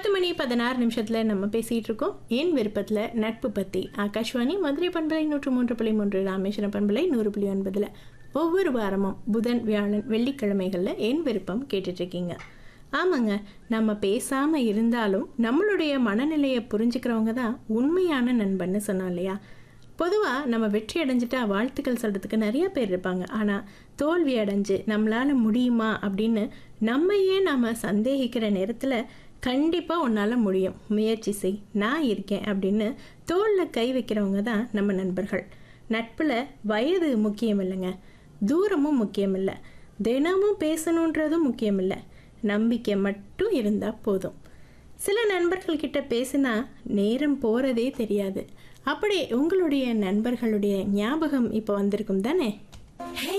பத்து மணி பதினாறு நிமிஷத்தில் நம்ம பேசிகிட்டு இருக்கோம் என் விருப்பத்தில் நட்பு பற்றி ஆகாஷ்வாணி மதுரை பண்பலை நூற்று மூன்று புள்ளி மூன்று ராமேஸ்வரம் பண்பலை நூறு புள்ளி ஒன்பதில் ஒவ்வொரு வாரமும் புதன் வியாழன் வெள்ளிக்கிழமைகளில் என் விருப்பம் கேட்டுட்ருக்கீங்க ஆமாங்க நம்ம பேசாமல் இருந்தாலும் நம்மளுடைய மனநிலையை புரிஞ்சுக்கிறவங்க தான் உண்மையான நண்பன்னு சொன்னோம் இல்லையா பொதுவாக நம்ம வெற்றி அடைஞ்சிட்டா வாழ்த்துக்கள் சொல்கிறதுக்கு நிறைய பேர் இருப்பாங்க ஆனால் தோல்வி அடைஞ்சு நம்மளால் முடியுமா அப்படின்னு நம்மையே நாம் சந்தேகிக்கிற நேரத்தில் கண்டிப்பாக உன்னால் முடியும் முயற்சி செய் நான் இருக்கேன் அப்படின்னு தோளில் கை வைக்கிறவங்க தான் நம்ம நண்பர்கள் நட்பில் வயது முக்கியம் இல்லைங்க தூரமும் முக்கியம் இல்லை தினமும் பேசணுன்றதும் முக்கியம் இல்லை நம்பிக்கை மட்டும் இருந்தால் போதும் சில நண்பர்கள் கிட்ட பேசினா நேரம் போகிறதே தெரியாது அப்படி உங்களுடைய நண்பர்களுடைய ஞாபகம் இப்போ வந்திருக்கும் தானே Hey